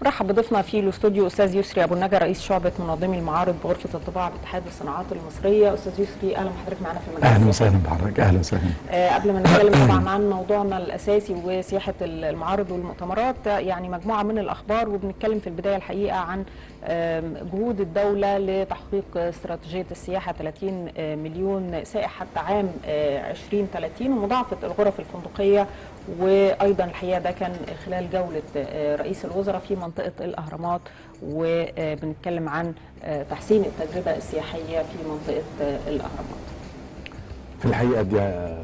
برحب بضيفنا في الاستوديو استاذ يسري ابو النجا رئيس شعبه منظمي المعارض بغرفه الطباعه باتحاد الصناعات المصريه استاذ يسري اهلا بحضرتك معنا في المجال اهلا وسهلا بحضرتك اهلا وسهلا آه، قبل ما نتكلم طبعا عن موضوعنا الاساسي وسياحه المعارض والمؤتمرات يعني مجموعه من الاخبار وبنتكلم في البدايه الحقيقه عن آم، جهود الدوله لتحقيق استراتيجيه السياحه 30 مليون سائح حتى عام آه، 2030 ومضاعفه الغرف الفندقيه وايضا الحقيقه ده كان خلال جوله آه، رئيس الوزراء في منطقه الاهرامات وبنتكلم عن آه، تحسين التجربه السياحيه في منطقه آه، الاهرامات. في الحقيقه دي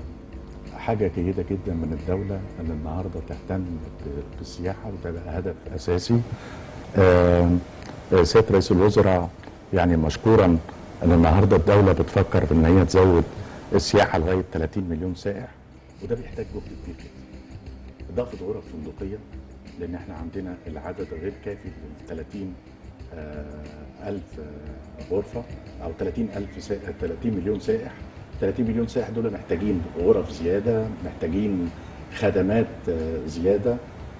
حاجه جيده جدا من الدوله ان النهارده تهتم ب- بالسياحه وده بقى هدف اساسي آم، آه، سياده رئيس الوزراء يعني مشكورا ان النهارده الدوله بتفكر في ان هي تزود السياحه لغايه 30 مليون سائح وده بيحتاج جهد كبير جدا اضافه غرف فندقيه لان احنا عندنا العدد غير كافي لل 30 آه، الف آه، غرفه او 30 الف سائح 30 مليون سائح 30 مليون سائح دول محتاجين غرف زياده محتاجين خدمات آه، زياده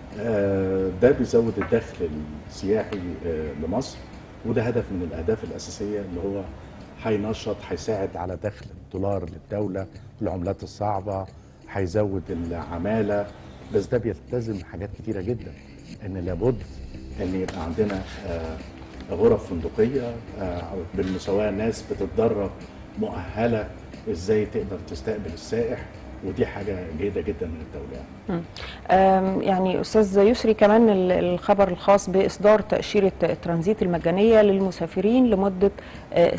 آه، ده بيزود الدخل السياحي آه، لمصر وده هدف من الاهداف الاساسيه اللي هو هينشط هيساعد على دخل الدولار للدوله العملات الصعبه هيزود العماله بس ده بيلتزم حاجات كتيره جدا ان لابد ان يبقى عندنا آه، غرف فندقيه آه، بالمساواه ناس بتتدرب مؤهله ازاي تقدر تستقبل السائح ودي حاجه جيده جدا من الدوله يعني. آم، يعني استاذ يسري كمان ال- الخبر الخاص باصدار تاشيره الترانزيت المجانيه للمسافرين لمده آه،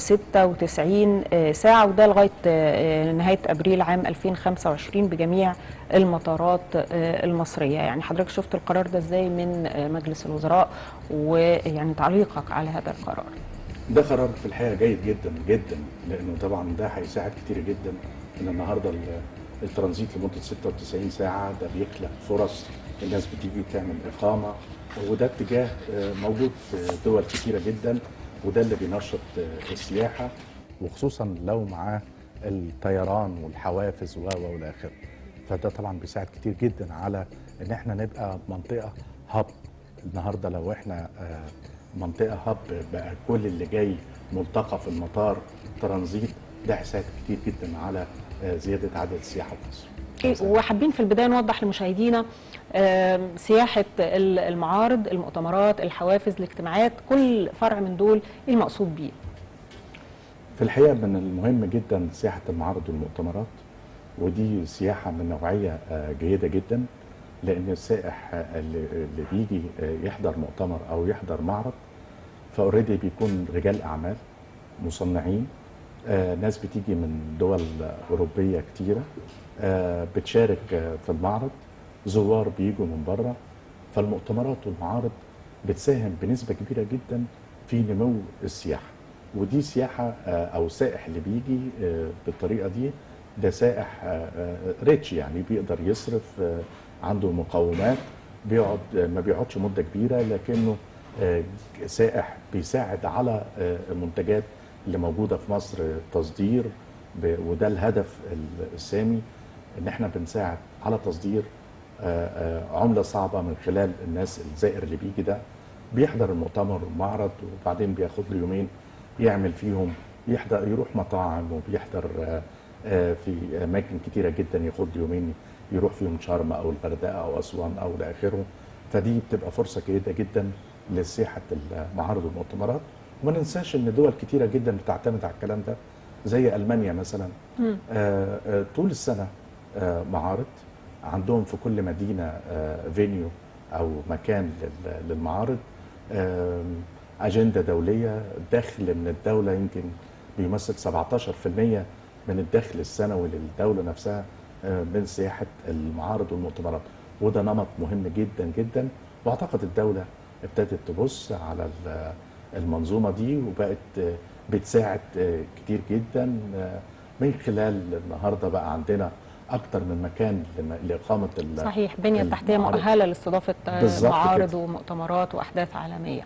96 آه، ساعه وده لغايه آه، نهايه ابريل عام 2025 بجميع المطارات آه، المصريه يعني حضرتك شفت القرار ده ازاي من آه، مجلس الوزراء ويعني تعليقك على هذا القرار ده قرار في الحقيقه جيد جدا جدا لانه طبعا ده هيساعد كتير جدا ان النهارده ال- الترانزيت لمده 96 ساعه ده بيخلق فرص الناس بتيجي تعمل اقامه وده اتجاه آه، موجود في دول كتيره جدا وده اللي بينشط آه، السياحه وخصوصا لو معاه الطيران والحوافز و و والى اخره فده طبعا بيساعد كتير جدا على ان احنا نبقى منطقه هب النهارده لو احنا آه، منطقه هب بقى كل اللي جاي ملتقى في المطار ترانزيت ده هيساعد كتير جدا على آه، زياده عدد السياحه في مصر. وحابين في البدايه نوضح لمشاهدينا آم، سياحه ال- المعارض المؤتمرات الحوافز الاجتماعات كل فرع من دول ايه المقصود بيه في الحقيقه من المهم جدا سياحه المعارض والمؤتمرات ودي سياحه من نوعيه آه، جيده جدا لان السائح آه، اللي اللي بيجي آه، يحضر مؤتمر او يحضر معرض فاوريدي بيكون رجال اعمال مصنعين آه، ناس بتيجي من دول اوروبيه كتيره آه، بتشارك آه، في المعرض زوار بيجوا من بره فالمؤتمرات والمعارض بتساهم بنسبه كبيره جدا في نمو السياحه ودي سياحه آه، او السائح اللي بيجي آه، بالطريقه دي ده سائح آه، آه، ريتش يعني بيقدر يصرف آه، عنده مقومات بيقعد آه، ما بيقعدش مده كبيره لكنه آه، سائح بيساعد على آه، المنتجات اللي موجوده في مصر آه، تصدير ب- وده الهدف ال- السامي ان احنا بنساعد على تصدير آه، آه، عمله صعبه من خلال الناس الزائر اللي بيجي ده بيحضر المؤتمر والمعرض وبعدين بياخد له يومين يعمل فيهم يحضر يروح مطاعم وبيحضر آه، آه، في اماكن كتيره جدا ياخد له يومين يروح فيهم شرم او الغردقه او اسوان او الى اخره فدي بتبقى فرصه جيده جدا لسياحه المعارض والمؤتمرات وما ننساش ان دول كتيره جدا بتعتمد على الكلام ده زي المانيا مثلا آه، آه، طول السنه آه، معارض عندهم في كل مدينه آه، فينيو او مكان لل- للمعارض آم، اجنده دوليه دخل من الدوله يمكن بيمثل 17% من الدخل السنوي للدوله نفسها آه، من سياحه المعارض والمؤتمرات وده نمط مهم جدا جدا واعتقد الدوله ابتدت تبص على ال- المنظومه دي وبقت آه، بتساعد آه، كتير جدا آه، من خلال النهارده بقى عندنا اكتر من مكان لم- لاقامه ال- صحيح بنيه تحتيه المعارض. مؤهله لاستضافه آه، بالظبط معارض كده. ومؤتمرات واحداث عالميه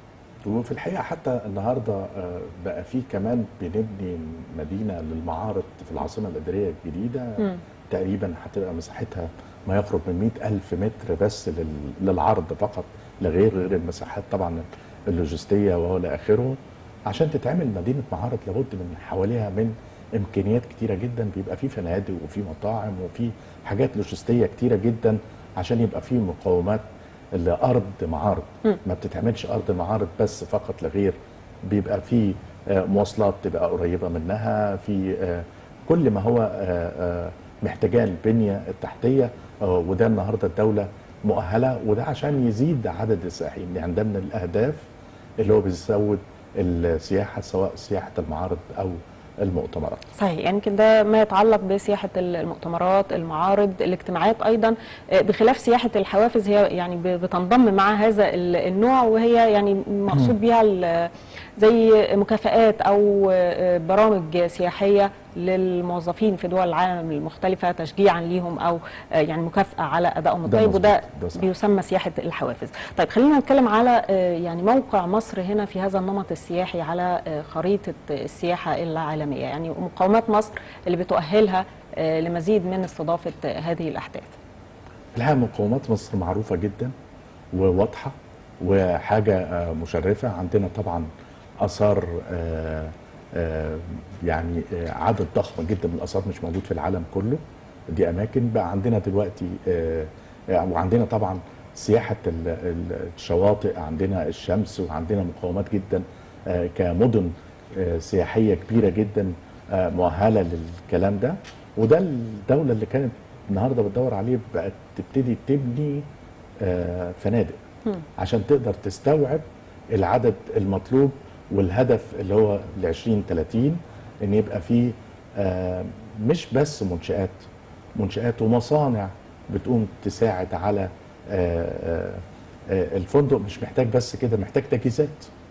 وفي الحقيقه حتى النهارده آه، بقى في كمان بنبني مدينه للمعارض في العاصمه الاداريه الجديده مم. تقريبا هتبقى مساحتها ما يقرب من 100 ألف متر بس لل- للعرض فقط لغير غير المساحات طبعا اللوجستيه وهو الى اخره عشان تتعمل مدينه معارض لابد من حواليها من امكانيات كتيره جدا بيبقى في فنادق وفي مطاعم وفي حاجات لوجستيه كتيره جدا عشان يبقى في مقومات لارض معارض ما بتتعملش ارض معارض بس فقط لغير بيبقى في آه، مواصلات تبقى قريبه منها في آه، كل ما هو آه، آه، محتاجاه البنيه التحتيه آه، وده النهارده الدوله مؤهله وده عشان يزيد عدد السائحين يعني ده من الاهداف اللي هو بيزود السياحه سواء سياحه المعارض او المؤتمرات صحيح يعني يمكن ده ما يتعلق بسياحة المؤتمرات المعارض الاجتماعات أيضا آه، بخلاف سياحة الحوافز هي يعني ب- بتنضم مع هذا ال- النوع وهي يعني مقصود بها ال- زي مكافآت أو آه، برامج سياحية للموظفين في دول العالم المختلفة تشجيعا ليهم أو آه، يعني مكافأة على أدائهم ده الطيب وده مظبوط، ده صح. بيسمى سياحة الحوافز طيب خلينا نتكلم على آه، يعني موقع مصر هنا في هذا النمط السياحي على آه، خريطة السياحة العالمية يعني مقومات مصر اللي بتؤهلها آه، لمزيد من استضافة آه، هذه الأحداث الحقيقه مقومات مصر معروفه جدا وواضحه وحاجه آه، مشرفه عندنا طبعا اثار آه، آه، يعني آه، عدد ضخم جدا من الاثار مش موجود في العالم كله دي اماكن بقى عندنا دلوقتي آه، آه، وعندنا طبعا سياحه ال- ال- الشواطئ عندنا الشمس وعندنا مقومات جدا آه، كمدن آه، سياحيه كبيره جدا آه، مؤهله للكلام ده وده الدوله اللي كانت النهارده بتدور عليه بقت تبتدي تبني آه، فنادق عشان تقدر تستوعب العدد المطلوب والهدف اللي هو ل 2030 ان يبقى فيه آه، مش بس منشآت منشآت ومصانع بتقوم تساعد على آه، آه، آه، الفندق مش محتاج بس كده محتاج تجهيزات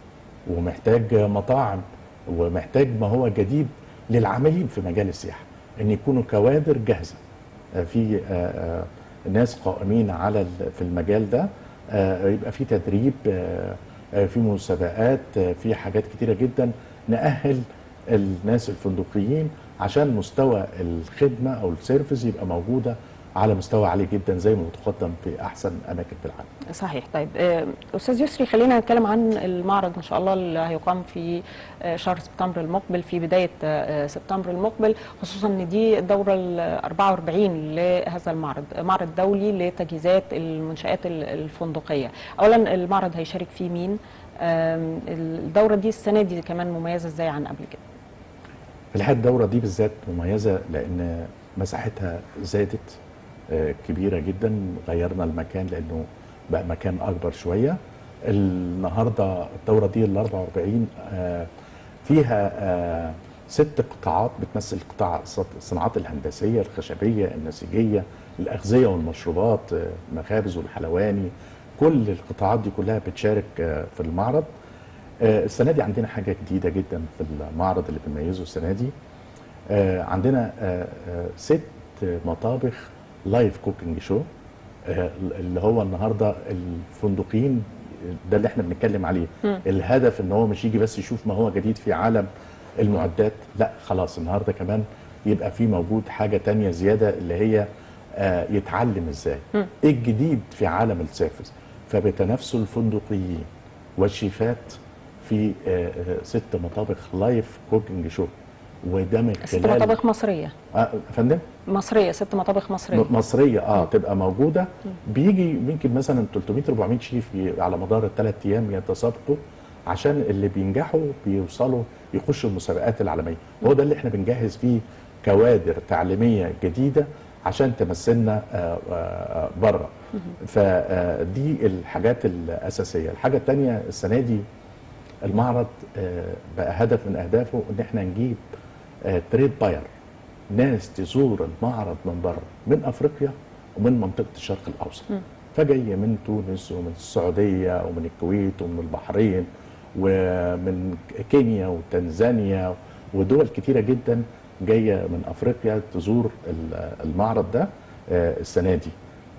ومحتاج مطاعم ومحتاج ما هو جديد للعاملين في مجال السياحه ان يكونوا كوادر جاهزه آه، في آه، آه، ناس قائمين على ال- في المجال ده آه، يبقى في تدريب آه، آه، في مسابقات آه، في حاجات كتيره جدا نأهل الناس الفندقيين عشان مستوى الخدمه او السيرفيس يبقى موجوده على مستوى عالي جدا زي ما متقدم في احسن اماكن في العالم صحيح طيب آه، أستاذ يسري خلينا نتكلم عن المعرض إن شاء الله اللي هيقام في آه، شهر سبتمبر المقبل في بداية آه، سبتمبر المقبل خصوصا إن دي الدورة ال 44 لهذا المعرض معرض دولي لتجهيزات المنشآت ال- الفندقية أولا المعرض هيشارك فيه مين آم، الدورة دي السنة دي كمان مميزة إزاي عن قبل كده في الحقيقه الدوره دي بالذات مميزه لان مساحتها زادت آه، كبيره جدا غيرنا المكان لانه بقى مكان اكبر شويه النهارده الدوره دي ال 44 آه، فيها آه، ست قطاعات بتمثل قطاع الص- الصناعات الهندسيه الخشبيه النسيجيه الاغذيه والمشروبات آه، المخابز والحلواني كل القطاعات دي كلها بتشارك آه، في المعرض آه، السنه دي عندنا حاجه جديده جدا في المعرض اللي بنميزه السنه دي آه، عندنا آه، آه، ست مطابخ لايف كوكينج شو آه، اللي هو النهارده الفندقين ده اللي احنا بنتكلم عليه الهدف ان هو مش يجي بس يشوف ما هو جديد في عالم المعدات لا خلاص النهارده كمان يبقى في موجود حاجه تانية زياده اللي هي آه، يتعلم ازاي ايه الجديد في عالم السيرفس فبيتنافسوا الفندقيين والشيفات في آه، آه، ست مطابخ لايف كوكينج شو وده من ست خلال مطابخ مصرية آه، يا فندم مصرية ست مطابخ مصرية م- مصريه اه تبقى موجوده بيجي يمكن مثلا 300 400 شيف ي- على مدار الثلاث ايام يتسابقوا عشان اللي بينجحوا بيوصلوا يخشوا المسابقات العالميه هو ده اللي احنا بنجهز فيه كوادر تعليميه جديده عشان تمثلنا آه، آه، بره فدي الحاجات الاساسيه الحاجه الثانيه السنه دي المعرض آه، بقى هدف من اهدافه ان احنا نجيب تريد باير ناس تزور المعرض من بره من افريقيا ومن منطقه الشرق الاوسط فجاي من تونس ومن السعوديه ومن الكويت ومن البحرين ومن كينيا وتنزانيا ودول كتيره جدا جايه من افريقيا تزور ال- المعرض ده آه، السنه دي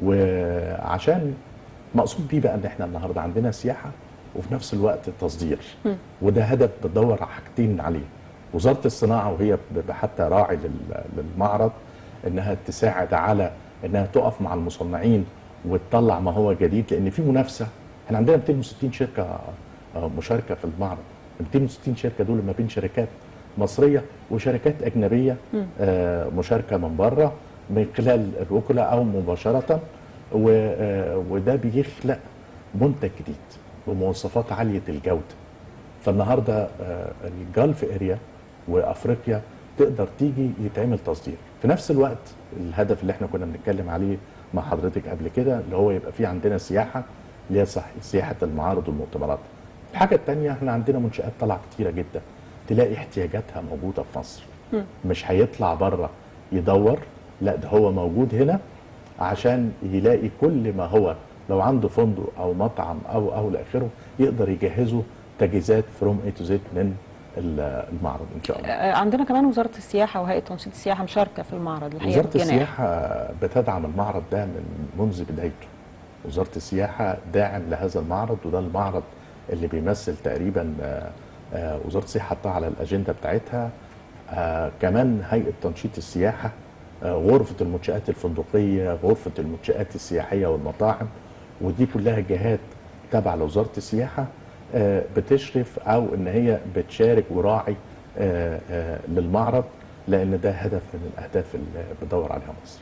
وعشان مقصود بيه بقى ان احنا النهارده عندنا سياحه وفي نفس الوقت تصدير وده هدف بتدور على حاجتين عليه وزاره الصناعه وهي ب- حتى راعي لل- للمعرض انها تساعد على انها تقف مع المصنعين وتطلع ما هو جديد لان في منافسه احنا عندنا 260 شركه آه، مشاركه في المعرض 260 شركه دول ما بين شركات مصريه وشركات اجنبيه آه، مشاركه من بره من خلال الوكلاء او مباشره و- آه، وده بيخلق منتج جديد بمواصفات عاليه الجوده فالنهارده آه، الجلف اريا وافريقيا تقدر تيجي يتعمل تصدير في نفس الوقت الهدف اللي احنا كنا بنتكلم عليه مع حضرتك قبل كده اللي هو يبقى في عندنا سياحه اللي هي صح سياحه المعارض والمؤتمرات الحاجه الثانيه احنا عندنا منشات طالعه كتيره جدا تلاقي احتياجاتها موجوده في مصر مش هيطلع بره يدور لا ده هو موجود هنا عشان يلاقي كل ما هو لو عنده فندق او مطعم او او لاخره يقدر يجهزه تجهيزات فروم اي تو زد من ال- المعرض ان شاء الله. آه، عندنا كمان وزاره السياحه وهيئه تنشيط السياحه مشاركه في المعرض الحقيقه وزاره بجناح. السياحه بتدعم المعرض ده من منذ بدايته. وزاره السياحه داعم لهذا المعرض وده المعرض اللي بيمثل تقريبا آه، آه، وزاره السياحه حطها على الاجنده بتاعتها آه، كمان هيئه تنشيط السياحه آه، غرفه المنشات الفندقيه غرفه المنشات السياحيه والمطاعم ودي كلها جهات تابعه لوزاره السياحه آه، بتشرف او ان هي بتشارك وراعي آه، آه، للمعرض لان ده هدف من الاهداف اللي بتدور عليها مصر.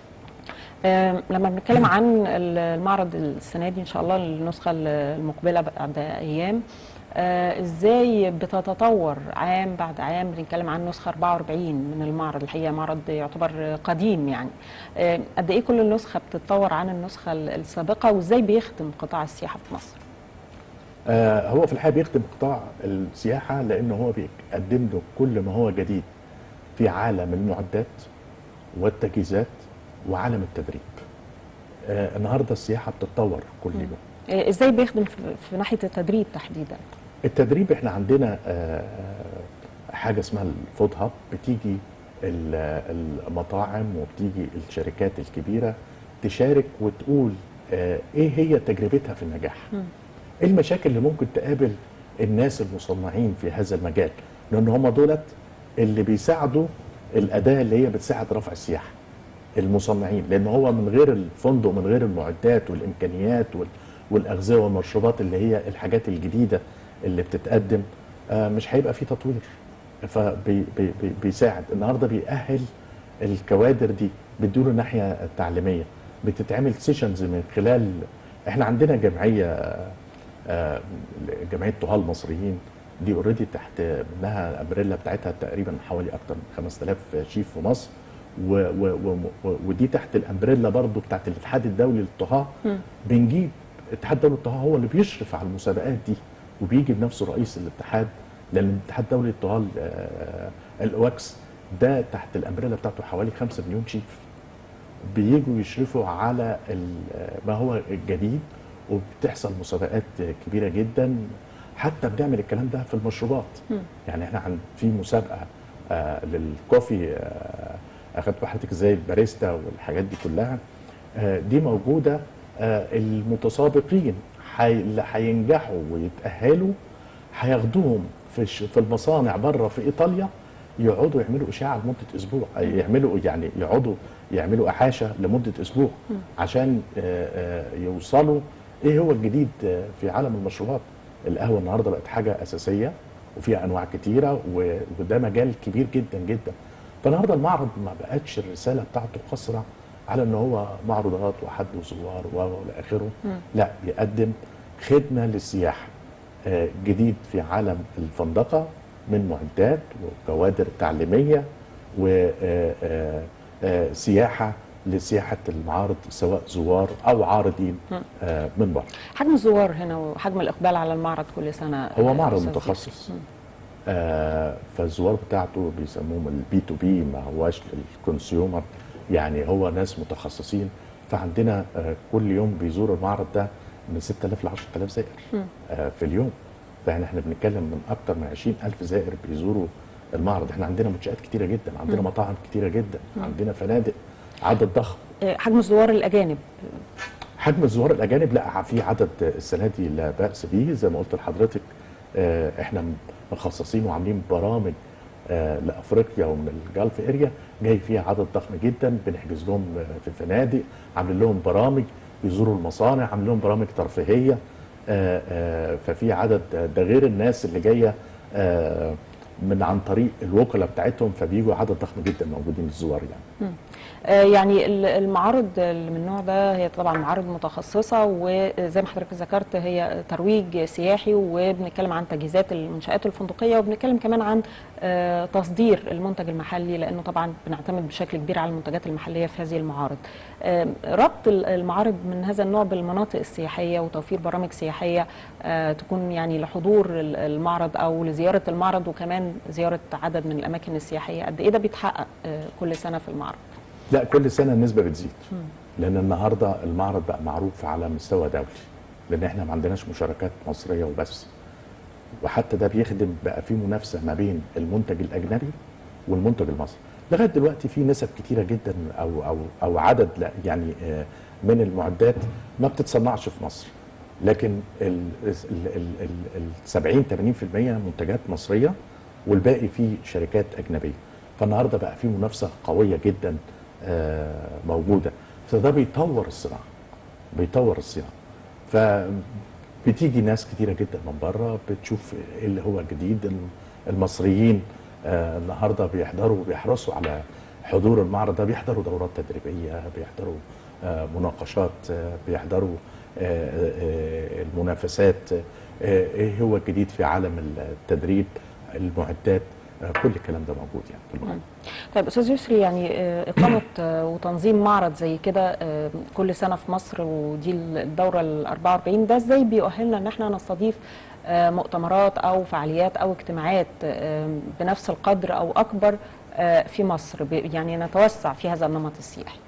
آه، لما بنتكلم عن المعرض السنه دي ان شاء الله النسخه المقبله بعد ايام آه، ازاي بتتطور عام بعد عام بنتكلم عن نسخه 44 من المعرض الحقيقه معرض يعتبر قديم يعني آه، قد ايه كل نسخه بتتطور عن النسخه السابقه وازاي بيخدم قطاع السياحه في مصر آه، هو في الحقيقه بيخدم قطاع السياحه لانه هو بيقدم له كل ما هو جديد في عالم المعدات والتجهيزات وعالم التدريب. آه، النهارده السياحه بتتطور كل يوم. آه، ازاي بيخدم في في ناحيه التدريب تحديدا التدريب احنا عندنا آه، حاجه اسمها الفود هاب بتيجي ال- المطاعم وبتيجي الشركات الكبيره تشارك وتقول آه، ايه هي تجربتها في النجاح ايه المشاكل اللي ممكن تقابل الناس المصنعين في هذا المجال لان هم دولت اللي بيساعدوا الاداه اللي هي بتساعد رفع السياحه المصنعين لان هو من غير الفندق من غير المعدات والامكانيات وال- والاغذيه والمشروبات اللي هي الحاجات الجديده اللي بتتقدم آه، مش هيبقى في تطوير فبيساعد النهارده بيأهل الكوادر دي بيدوله الناحيه التعليميه بتتعمل سيشنز من خلال احنا عندنا جمعيه آه، جمعيه طهاه المصريين دي اوريدي تحت منها الامبريلا بتاعتها تقريبا حوالي اكتر من 5000 شيف في مصر و و و ودي تحت الامبريلا برضو بتاعت الاتحاد الدولي للطهاه بنجيب الاتحاد الدولي للطهاه هو اللي بيشرف على المسابقات دي وبيجي بنفسه رئيس الاتحاد لان الاتحاد الدولي للطهاه آه، الاواكس ده تحت الامبريلا بتاعته حوالي 5 مليون شيف بيجوا يشرفوا على ال- ما هو الجديد وبتحصل مسابقات كبيره جدا حتى بنعمل الكلام ده في المشروبات يعني احنا عن في مسابقه آه للكوفي آه اخدت حضرتك زي الباريستا والحاجات دي كلها آه دي موجوده آه المتسابقين حي- اللي هينجحوا ويتاهلوا هياخدوهم في الش- في المصانع بره في ايطاليا يقعدوا يعملوا اشاعه لمده اسبوع أي يعملوا يعني يقعدوا يعملوا احاشه لمده اسبوع عشان آه، آه، يوصلوا ايه هو الجديد آه، في عالم المشروبات القهوه النهارده بقت حاجه اساسيه وفيها انواع كتيره و- وده مجال كبير جدا جدا فالنهارده المعرض ما بقتش الرساله بتاعته قصره على ان هو معروضات وحد وزوار و و الى اخره لا بيقدم خدمه للسياحه آه، جديد في عالم الفندقه من معدات وكوادر تعليميه وسياحه لسياحه المعارض سواء زوار او عارضين آه، من بره حجم الزوار هنا وحجم الاقبال على المعرض كل سنه هو آه، معرض أستاذ متخصص مم. آه فالزوار بتاعته بيسموهم البي تو بي ما هواش الكونسيومر يعني هو ناس متخصصين فعندنا آه كل يوم بيزور المعرض ده من 6000 ل 10000 زائر آه في اليوم فاحنا احنا بنتكلم من اكتر من 20000 زائر بيزوروا المعرض احنا عندنا منشات كتيره جدا عندنا مطاعم كتيره جدا عندنا فنادق عدد ضخم آه، حجم الزوار الاجانب حجم الزوار الاجانب لا في عدد السنه دي لا باس به زي ما قلت لحضرتك آه، احنا مخصصين وعاملين برامج آه، لافريقيا ومن الجلف اريا جاي فيها عدد ضخم جدا بنحجز لهم آه، في الفنادق عاملين لهم برامج يزوروا المصانع عاملين لهم برامج ترفيهيه آه، آه، ففي عدد ده غير الناس اللي جايه آه، من عن طريق الوكلاء بتاعتهم فبيجوا عدد ضخم جدا موجودين الزوار يعني آه، يعني ال- المعارض اللي من النوع ده هي طبعا معارض متخصصة وزي ما حضرتك ذكرت هي ترويج سياحي وبنتكلم عن تجهيزات المنشآت الفندقية وبنتكلم كمان عن آه، تصدير المنتج المحلي لأنه طبعا بنعتمد بشكل كبير على المنتجات المحلية في هذه المعارض آه، ربط ال- المعارض من هذا النوع بالمناطق السياحية وتوفير برامج سياحية آه، تكون يعني لحضور ال- المعرض أو لزيارة المعرض وكمان زيارة عدد من الأماكن السياحية قد إيه ده بيتحقق آه، كل سنة في المعرض لا كل سنه النسبه بتزيد لان النهارده المعرض بقى معروف على مستوى دولي لان احنا ما عندناش مشاركات مصريه وبس وحتى ده بيخدم بقى في منافسه ما بين المنتج الاجنبي والمنتج المصري لغايه دلوقتي في نسب كتيره جدا او او او عدد لا يعني آه، من المعدات ما بتتصنعش في مصر لكن ال ال ال ال ال 70 80% منتجات مصريه والباقي فيه شركات اجنبيه فالنهارده بقى في منافسه قويه جدا آه، موجوده فده بيطور الصناعه بيطور الصناعه فبتيجي ناس كتيره جدا من بره بتشوف ايه اللي هو جديد المصريين آه، النهارده بيحضروا وبيحرصوا على حضور المعرض ده بيحضروا دورات تدريبيه بيحضروا آه، مناقشات آه، بيحضروا آه، آه، المنافسات آه، ايه هو الجديد في عالم التدريب المعدات آه، كل الكلام ده موجود يعني في المعرض طيب استاذ يسري يعني آه، اقامه آه، وتنظيم معرض زي كده آه، كل سنه في مصر ودي الدوره ال 44 ده ازاي بيؤهلنا ان احنا نستضيف آه، مؤتمرات او فعاليات او اجتماعات آه، بنفس القدر او اكبر آه، في مصر ب- يعني نتوسع في هذا النمط السياحي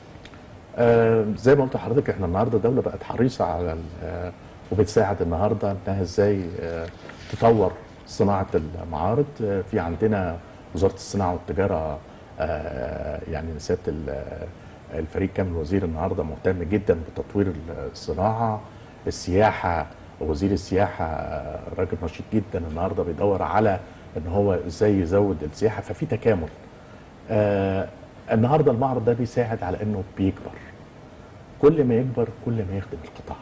آه، زي ما قلت لحضرتك احنا النهارده دوله بقت حريصه على ال- آه، وبتساعد النهارده انها ازاي آه، تطور صناعه المعارض آه، في عندنا وزاره الصناعه والتجاره آه، يعني سياده ال- آه، الفريق كامل وزير النهارده مهتم جدا بتطوير الصناعه السياحه وزير السياحه آه، راجل نشيط جدا النهارده بيدور على ان هو ازاي يزود السياحه ففي تكامل آه النهارده المعرض ده بيساعد على انه بيكبر كل ما يكبر كل ما يخدم القطاع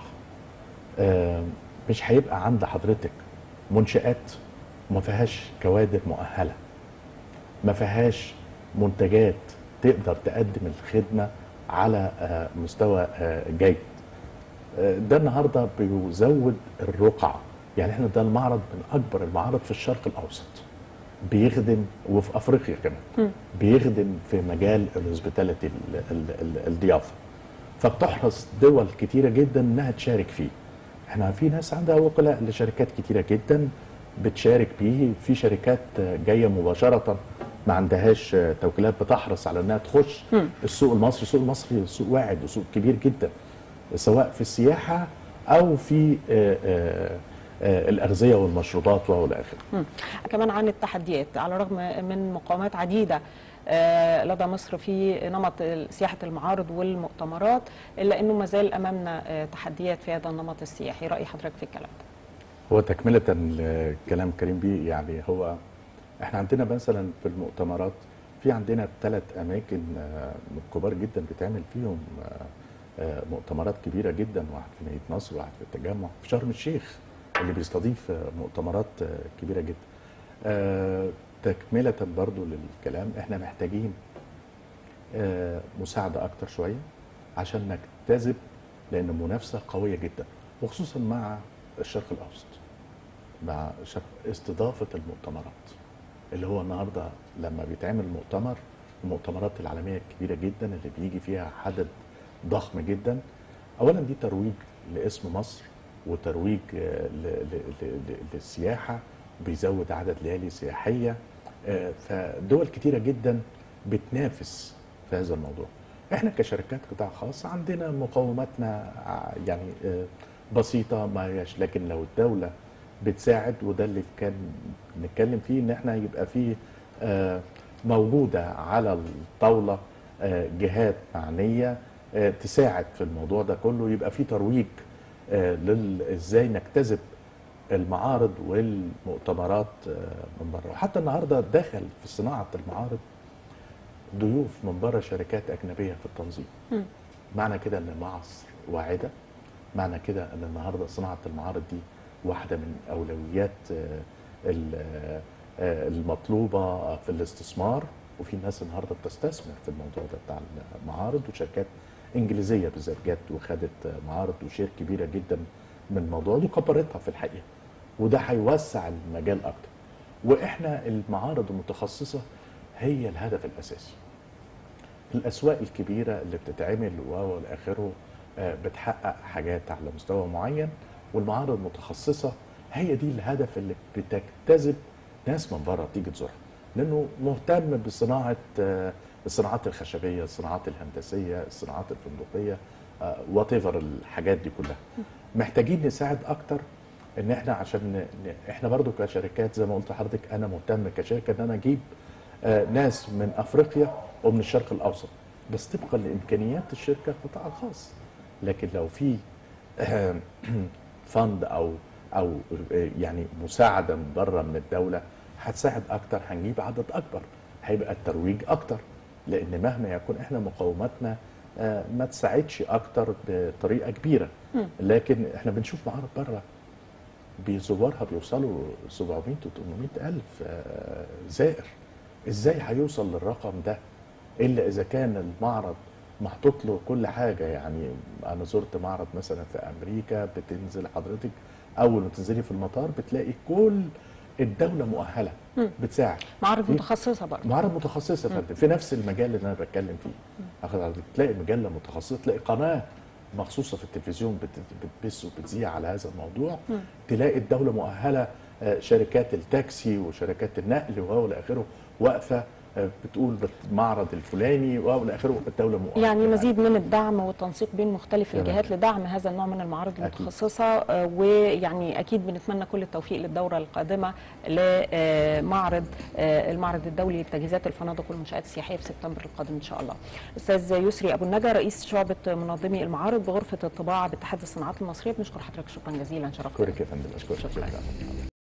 آه مش هيبقى عند حضرتك منشآت ما فيهاش كوادر مؤهلة ما فيهاش منتجات تقدر تقدم الخدمة على آه مستوى آه جيد آه ده النهارده بيزود الرقعة يعني احنا ده المعرض من اكبر المعارض في الشرق الاوسط بيخدم وفي افريقيا كمان بيخدم في مجال الهوسبيتاليتي ال- ال- ال- الضيافه فبتحرص دول كتيره جدا انها تشارك فيه احنا في ناس عندها وكلاء لشركات كتيره جدا بتشارك بيه في شركات جايه مباشره ما عندهاش توكيلات بتحرص على انها تخش السوق المصري السوق المصري سوق واعد وسوق كبير جدا سواء في السياحه او في آه، آه، آه، الاغذيه والمشروبات والى اخره مم. كمان عن التحديات على الرغم من مقاومات عديدة آه، لدى مصر في نمط سياحة المعارض والمؤتمرات إلا أنه ما زال أمامنا آه، تحديات في هذا النمط السياحي رأي حضرتك في الكلام ده هو تكملة لكلام كريم بيه يعني هو احنا عندنا مثلا في المؤتمرات في عندنا ثلاث اماكن آه، كبار جدا بتعمل فيهم آه، آه، مؤتمرات كبيرة جدا واحد في مدينة نصر وواحد في التجمع في شرم الشيخ اللي بيستضيف آه، مؤتمرات آه، كبيرة جدا آه، تكملة برضو للكلام احنا محتاجين آه، مساعدة أكتر شوية عشان نجتذب لأن المنافسة قوية جدا وخصوصا مع الشرق الأوسط مع شرق استضافة المؤتمرات اللي هو النهاردة لما بيتعمل مؤتمر المؤتمرات العالمية الكبيرة جدا اللي بيجي فيها عدد ضخم جدا أولا دي ترويج لاسم مصر وترويج آه، ل- ل- ل- ل- للسياحة بيزود عدد ليالي سياحية آه، فدول كتيرة جدا بتنافس في هذا الموضوع احنا كشركات قطاع خاص عندنا مقوماتنا ع- يعني آه، بسيطة ما هياش لكن لو الدولة بتساعد وده اللي كان نتكلم فيه ان احنا يبقى فيه آه، موجودة على الطاولة آه، جهات معنية آه، تساعد في الموضوع ده كله يبقى فيه ترويج آه، لل- ازاي نجتذب المعارض والمؤتمرات آه، من بره وحتى النهارده دخل في صناعه المعارض ضيوف من بره شركات اجنبيه في التنظيم معنى كده ان مصر واعده معنى كده ان النهارده صناعه المعارض دي واحده من اولويات آه، ال- آه، آه، المطلوبه في الاستثمار وفي ناس النهارده بتستثمر في الموضوع ده بتاع المعارض وشركات انجليزيه بالذات جت وخدت آه، معارض وشير كبيره جدا من الموضوع دي وكبرتها في الحقيقه وده هيوسع المجال اكتر واحنا المعارض المتخصصه هي الهدف الاساسي الاسواق الكبيره اللي بتتعمل و الى اخره آه، بتحقق حاجات على مستوى معين والمعارض المتخصصه هي دي الهدف اللي بتجتذب ناس من بره تيجي تزورها لانه مهتم بصناعه آه، الصناعات الخشبيه الصناعات الهندسيه الصناعات الفندقيه وات ايفر الحاجات دي كلها محتاجين نساعد اكتر ان احنا عشان ن- ن- احنا برضو كشركات زي ما قلت لحضرتك انا مهتم كشركه ان انا اجيب آه، ناس من افريقيا ومن الشرق الاوسط بس طبقا لامكانيات الشركه القطاع الخاص لكن لو في آه، فند او او آه، يعني مساعده من بره من الدوله هتساعد اكتر هنجيب عدد اكبر هيبقى الترويج اكتر لان مهما يكون احنا مقاوماتنا آه، ما تساعدش اكتر بطريقه كبيره لكن احنا بنشوف معارض بره بزوارها بيوصلوا 700 و 800 الف آه، زائر ازاي هيوصل للرقم ده الا اذا كان المعرض محطوط له كل حاجه يعني انا زرت معرض مثلا في امريكا بتنزل حضرتك اول ما تنزلي في المطار بتلاقي كل الدوله مؤهله بتساعد معارض في- متخصصه برضه معرض متخصص يا فندم في نفس المجال اللي انا بتكلم فيه اخد حضرتك تلاقي مجله متخصصه تلاقي قناه مخصوصه في التلفزيون بت- بتبث وبتذيع على هذا الموضوع تلاقي الدوله مؤهله آه، شركات التاكسي وشركات النقل وهو الى اخره واقفه آه، بتقول بت- معرض الفلاني وهو الى اخره الدوله مؤهله يعني مزيد من الدعم والتنسيق بين مختلف تمام. الجهات لدعم هذا النوع من المعارض أكيد. المتخصصة آه، ويعني أكيد بنتمنى كل التوفيق للدورة القادمة لمعرض المعرض الدولي لتجهيزات الفنادق والمنشآت السياحية في سبتمبر القادم إن شاء الله أستاذ يسري أبو النجا رئيس شعبة منظمي المعارض بغرفة الطباعة باتحاد الصناعات المصرية بنشكر حضرتك شكرا جزيلا شرفتنا اشكرك يا فندم اشكرك شكراً. شكرا